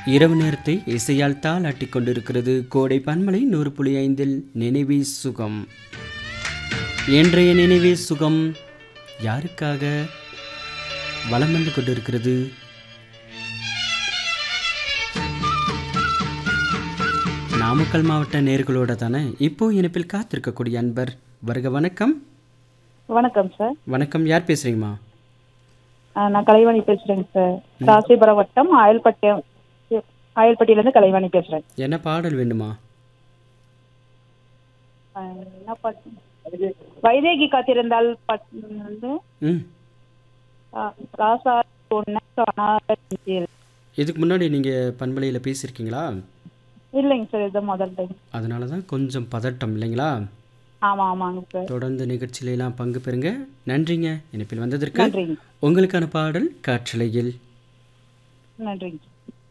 இரவு நேரத்தை இசையால் தாளாட்டி கொண்டிருக்கிறது கோடை பன்மலை நூறு புள்ளி ஐந்தில் நினைவே சுகம் இன்றைய நினைவே சுகம் யாருக்காக வலம் வந்து கொண்டிருக்கிறது நாமக்கல் மாவட்ட நேர்களோட தானே இப்போ இணைப்பில் காத்திருக்கக்கூடிய அன்பர் வருக வணக்கம் வணக்கம் சார் வணக்கம் யார் பேசுறீங்கம்மா ஆ, நான் கலைவாணி பேசுறேங்க சார் ராசிபுரம் வட்டம் ஆயல்பட்டியம் ஆயல்பட்டியிலேருந்து கலைவாணி பேசுறேன் என்ன பாடல் வேண்டுமா ஆ, என்ன பாட்டு வைதேகி காத்திருந்தால் பட் வந்து ம் ஆ, ராசா பொண்ணு காணாத நெஞ்சில். இதுக்கு முன்னாடி நீங்கள் பண்பலையில் பேசியிருக்கீங்களா இல்லைங்க சார் இது முதல் டைம் அதனால தான் கொஞ்சம் பதட்டம் இல்லைங்களா ஆமா ஆமாங்க சார் தொடர்ந்து நிகழ்ச்சியில எல்லாம் பங்கு பெறுங்க நன்றிங்க இணைப்பில் வந்ததற்கு நன்றிங்க உங்களுக்கான பாடல் காற்றலையில் நன்றிங்க